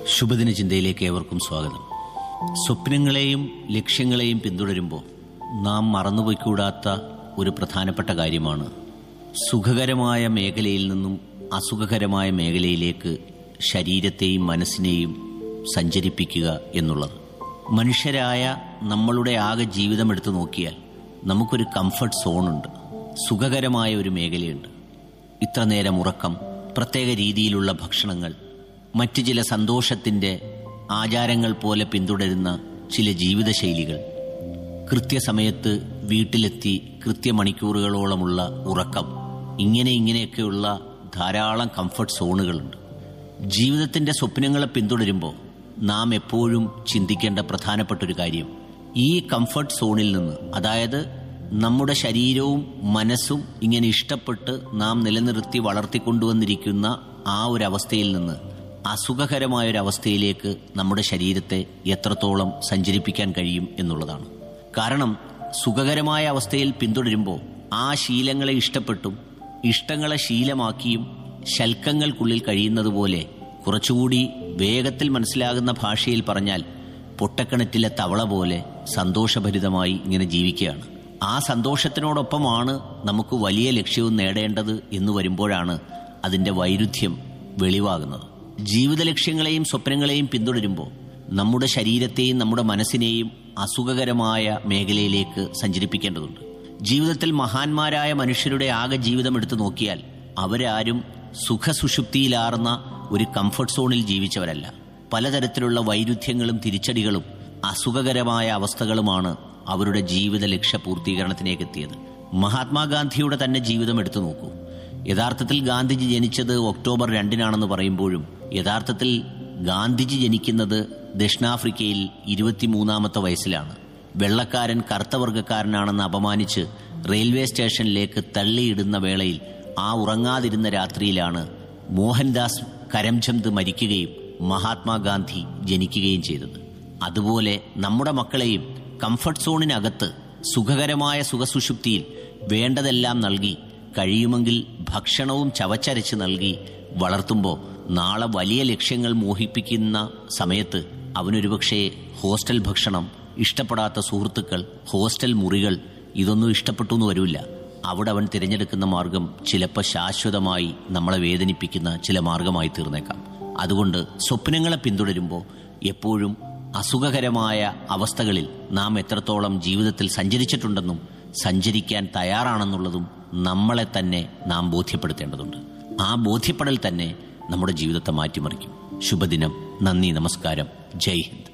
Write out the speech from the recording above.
ശുഭദിന ചിന്തയിലേക്ക് ഏവർക്കും സ്വാഗതം സ്വപ്നങ്ങളെയും ലക്ഷ്യങ്ങളെയും പിന്തുടരുമ്പോൾ നാം മറന്നുപോയിക്കൂടാത്ത ഒരു പ്രധാനപ്പെട്ട കാര്യമാണ് സുഖകരമായ മേഖലയിൽ നിന്നും അസുഖകരമായ മേഖലയിലേക്ക് ശരീരത്തെയും മനസ്സിനെയും സഞ്ചരിപ്പിക്കുക എന്നുള്ളത് മനുഷ്യരായ നമ്മളുടെ ആകെ ജീവിതം എടുത്തു നോക്കിയാൽ നമുക്കൊരു കംഫർട്ട് സോണുണ്ട് സുഖകരമായ ഒരു മേഖലയുണ്ട് ഇത്ര നേരം ഉറക്കം പ്രത്യേക രീതിയിലുള്ള ഭക്ഷണങ്ങൾ മറ്റു ചില സന്തോഷത്തിന്റെ ആചാരങ്ങൾ പോലെ പിന്തുടരുന്ന ചില ജീവിതശൈലികൾ കൃത്യസമയത്ത് വീട്ടിലെത്തി കൃത്യമണിക്കൂറുകളോളമുള്ള ഉറക്കം ഇങ്ങനെ ഇങ്ങനെയൊക്കെയുള്ള ധാരാളം കംഫർട്ട് സോണുകളുണ്ട് ജീവിതത്തിന്റെ സ്വപ്നങ്ങളെ പിന്തുടരുമ്പോൾ നാം എപ്പോഴും ചിന്തിക്കേണ്ട പ്രധാനപ്പെട്ട ഒരു കാര്യം ഈ കംഫർട്ട് സോണിൽ നിന്ന് അതായത് നമ്മുടെ ശരീരവും മനസ്സും ഇങ്ങനെ ഇഷ്ടപ്പെട്ട് നാം നിലനിർത്തി വളർത്തിക്കൊണ്ടുവന്നിരിക്കുന്ന ആ ഒരു അവസ്ഥയിൽ നിന്ന് അസുഖകരമായ ഒരു അവസ്ഥയിലേക്ക് നമ്മുടെ ശരീരത്തെ എത്രത്തോളം സഞ്ചരിപ്പിക്കാൻ കഴിയും എന്നുള്ളതാണ് കാരണം സുഖകരമായ അവസ്ഥയിൽ പിന്തുടരുമ്പോൾ ആ ശീലങ്ങളെ ഇഷ്ടപ്പെട്ടും ഇഷ്ടങ്ങളെ ശീലമാക്കിയും ശൽക്കങ്ങൾക്കുള്ളിൽ കഴിയുന്നത് പോലെ കുറച്ചുകൂടി വേഗത്തിൽ മനസ്സിലാകുന്ന ഭാഷയിൽ പറഞ്ഞാൽ പൊട്ടക്കിണറ്റിലെ തവള പോലെ സന്തോഷഭരിതമായി ഇങ്ങനെ ജീവിക്കുകയാണ് ആ സന്തോഷത്തിനോടൊപ്പമാണ് നമുക്ക് വലിയ ലക്ഷ്യവും നേടേണ്ടത് എന്ന് വരുമ്പോഴാണ് അതിന്റെ വൈരുദ്ധ്യം വെളിവാകുന്നത് ജീവിത ലക്ഷ്യങ്ങളെയും സ്വപ്നങ്ങളെയും പിന്തുടരുമ്പോൾ നമ്മുടെ ശരീരത്തെയും നമ്മുടെ മനസ്സിനെയും അസുഖകരമായ മേഖലയിലേക്ക് സഞ്ചരിപ്പിക്കേണ്ടതുണ്ട് ജീവിതത്തിൽ മഹാന്മാരായ മനുഷ്യരുടെ ആകെ ജീവിതം എടുത്തു നോക്കിയാൽ അവരാരും സുഖസുഷുപ്തിയിലാർന്ന ഒരു കംഫർട്ട് സോണിൽ ജീവിച്ചവരല്ല പലതരത്തിലുള്ള വൈരുദ്ധ്യങ്ങളും തിരിച്ചടികളും അസുഖകരമായ അവസ്ഥകളുമാണ് അവരുടെ ജീവിത ലക്ഷ്യ പൂർത്തീകരണത്തിലേക്ക് എത്തിയത് മഹാത്മാഗാന്ധിയുടെ തന്നെ ജീവിതം എടുത്തു നോക്കൂ യഥാർത്ഥത്തിൽ ഗാന്ധിജി ജനിച്ചത് ഒക്ടോബർ രണ്ടിനാണെന്ന് പറയുമ്പോഴും യഥാർത്ഥത്തിൽ ഗാന്ധിജി ജനിക്കുന്നത് ദക്ഷിണാഫ്രിക്കയിൽ ഇരുപത്തിമൂന്നാമത്തെ വയസ്സിലാണ് വെള്ളക്കാരൻ കറുത്തവർഗക്കാരനാണെന്ന് അപമാനിച്ച് റെയിൽവേ സ്റ്റേഷനിലേക്ക് തള്ളിയിടുന്ന വേളയിൽ ആ ഉറങ്ങാതിരുന്ന രാത്രിയിലാണ് മോഹൻദാസ് കരംചന്ദ് മരിക്കുകയും മഹാത്മാഗാന്ധി ജനിക്കുകയും ചെയ്തത് അതുപോലെ നമ്മുടെ മക്കളെയും കംഫർട്ട് സോണിനകത്ത് സുഖകരമായ സുഖസുഷുപ്തിയിൽ വേണ്ടതെല്ലാം നൽകി കഴിയുമെങ്കിൽ ഭക്ഷണവും ചവച്ചരച്ച് നൽകി വളർത്തുമ്പോൾ നാളെ വലിയ ലക്ഷ്യങ്ങൾ മോഹിപ്പിക്കുന്ന സമയത്ത് അവനൊരുപക്ഷെ ഹോസ്റ്റൽ ഭക്ഷണം ഇഷ്ടപ്പെടാത്ത സുഹൃത്തുക്കൾ ഹോസ്റ്റൽ മുറികൾ ഇതൊന്നും ഇഷ്ടപ്പെട്ടു എന്ന് വരില്ല അവിടെ അവൻ തിരഞ്ഞെടുക്കുന്ന മാർഗം ചിലപ്പോൾ ശാശ്വതമായി നമ്മളെ വേദനിപ്പിക്കുന്ന ചില മാർഗമായി തീർന്നേക്കാം അതുകൊണ്ട് സ്വപ്നങ്ങളെ പിന്തുടരുമ്പോൾ എപ്പോഴും അസുഖകരമായ അവസ്ഥകളിൽ നാം എത്രത്തോളം ജീവിതത്തിൽ സഞ്ചരിച്ചിട്ടുണ്ടെന്നും സഞ്ചരിക്കാൻ തയ്യാറാണെന്നുള്ളതും നമ്മളെ തന്നെ നാം ബോധ്യപ്പെടുത്തേണ്ടതുണ്ട് ആ ബോധ്യപ്പെടൽ തന്നെ നമ്മുടെ ജീവിതത്തെ മാറ്റിമറിക്കും ശുഭദിനം നന്ദി നമസ്കാരം ജയ് ഹിന്ദ്